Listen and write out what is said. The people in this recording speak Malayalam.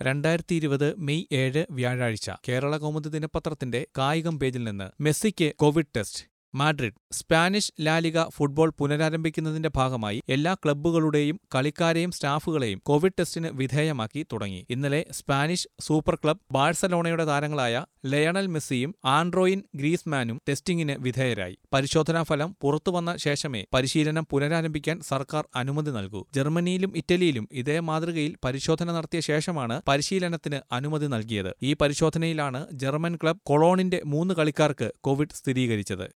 രണ്ടായിരത്തി ഇരുപത് മെയ് ഏഴ് വ്യാഴാഴ്ച കേരള കൗമുദി ദിനപത്രത്തിന്റെ കായികം പേജിൽ നിന്ന് മെസ്സിക്ക് covid test Madrid Spanish La Liga football പുനരാരംഭിക്കുന്നതിന്റെ ഭാഗമായി എല്ലാ ക്ലബ്ബുകളുടെയും കളിക്കാരെയും സ്റ്റാഫുകളെയും കോവിഡ് ടെസ്റ്റിന് വിധേയമാക്കി തുടങ്ങി ഇന്നലെ സ്പാനിഷ് സൂപ്പർ ക്ലബ് ബാഴ്സലോണയുടെ താരങ്ങളായ ലയണൽ മെസ്സിയും ആൻഡ്രോയിൻ ഗ്രീസ്മാനും ടെസ്റ്റിംഗിന് വിധേയരായി പരിശോധനാ ഫലം പുറത്തുവന്ന ശേഷമേ പരിശീലനം പുനരാരംഭിക്കാൻ സർക്കാർ അനുമതി നൽകൂ ജർമ്മനിയിലും ഇറ്റലിയിലും ഇതേ മാതൃകയിൽ പരിശോധന നടത്തിയ ശേഷമാണ് പരിശീലനത്തിന് അനുമതി നൽകിയത് ഈ പരിശോധനയിലാണ് ജർമ്മൻ ക്ലബ് കൊളോണിന്റെ മൂന്ന് കളിക്കാർക്ക് കോവിഡ് സ്ഥിരീകരിച്ചത്